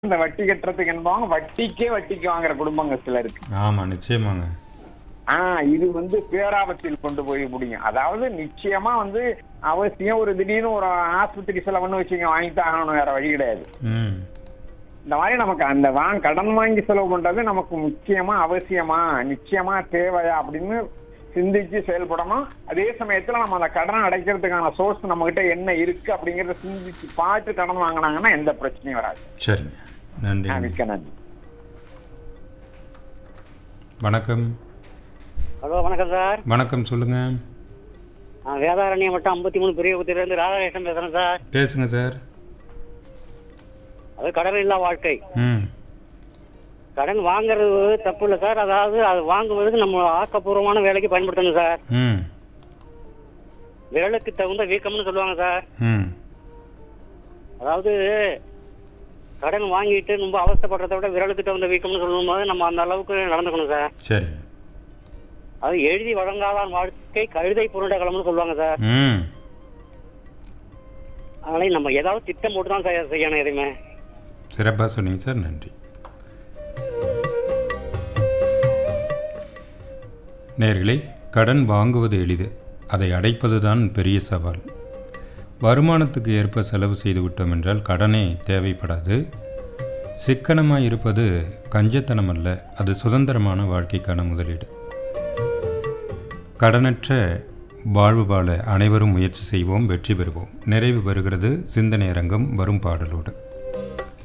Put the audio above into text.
இந்த வட்டி கட்டுறதுக்கு என்பவங்க வட்டிக்கே வட்டிக்கு வாங்குற குடும்பங்கள் சில இருக்கு ஆமாம் நிச்சயமாங்க ஆஹ் இது வந்து பேராபத்தில் கொண்டு போய் முடியும் அதாவது நிச்சயமா வந்து அவசியம் ஒரு திடீர்னு ஒரு ஆஸ்பத்திரி செலவுன்னு வச்சுங்க வாங்கிட்டு ஆகணும் வேற வழி கிடையாது ம் இந்த மாதிரி நமக்கு அந்த வாங்க கடன் வாங்கி செலவு பண்றது நமக்கு முக்கியமா அவசியமா நிச்சயமா தேவையா அப்படின்னு சிந்திச்சு செயல்படணும் அதே சமயத்துல நம்ம அந்த கடனை அடைக்கிறதுக்கான சோர்ஸ் நம்ம கிட்ட என்ன இருக்கு அப்படிங்கறத சிந்திச்சு பார்த்து கடன் வாங்கினாங்கன்னா எந்த பிரச்சனையும் வராது சரிங்க நன்றி ஆ, மிக்க நன்றி வணக்கம் ஹலோ வணக்கம் சார் வணக்கம் சொல்லுங்கள் நான் வேதாரண்யம் மட்டும் ஐம்பத்தி மூணு பெரிய இருந்து ராதாகிருஷ்ணன் பேசுறேன் சார் பேசுங்க சார் அது கடன் இல்லா வாழ்க்கை ம் கடன் வாங்குறது தப்பு இல்லை சார் அதாவது அது வாங்குவதற்கு நம்ம ஆக்கப்பூர்வமான வேலைக்கு பயன்படுத்தணும் சார் ம் விரலுக்கு தகுந்த வீக்கம்னு சொல்லுவாங்க சார் ம் அதாவது கடன் வாங்கிட்டு ரொம்ப அவஸ்தைப்படுறத விட விரலுக்கு தகுந்த வீக்கம்னு சொல்லும்போது நம்ம அந்த அளவுக்கு நடந்துக்கணும் சார் சரிங்க அது எழுதி வழங்காதான் வாழ்க்கை கழுதை புரண்ட களம்னு சொல்லுவாங்க சார் ம் அதனால நம்ம ஏதாவது திட்டம் போட்டு தான் சார் செய்யணும் எதுவுமே சிறப்பாக சொன்னீங்க சார் நன்றி நேர்களே கடன் வாங்குவது எளிது அதை அடைப்பதுதான் பெரிய சவால் வருமானத்துக்கு ஏற்ப செலவு செய்து விட்டோம் என்றால் கடனே தேவைப்படாது சிக்கனமாக இருப்பது கஞ்சத்தனம் அல்ல அது சுதந்திரமான வாழ்க்கைக்கான முதலீடு கடனற்ற வாழ்வு வாழ அனைவரும் முயற்சி செய்வோம் வெற்றி பெறுவோம் நிறைவு பெறுகிறது சிந்தனை அரங்கம் வரும் பாடலோடு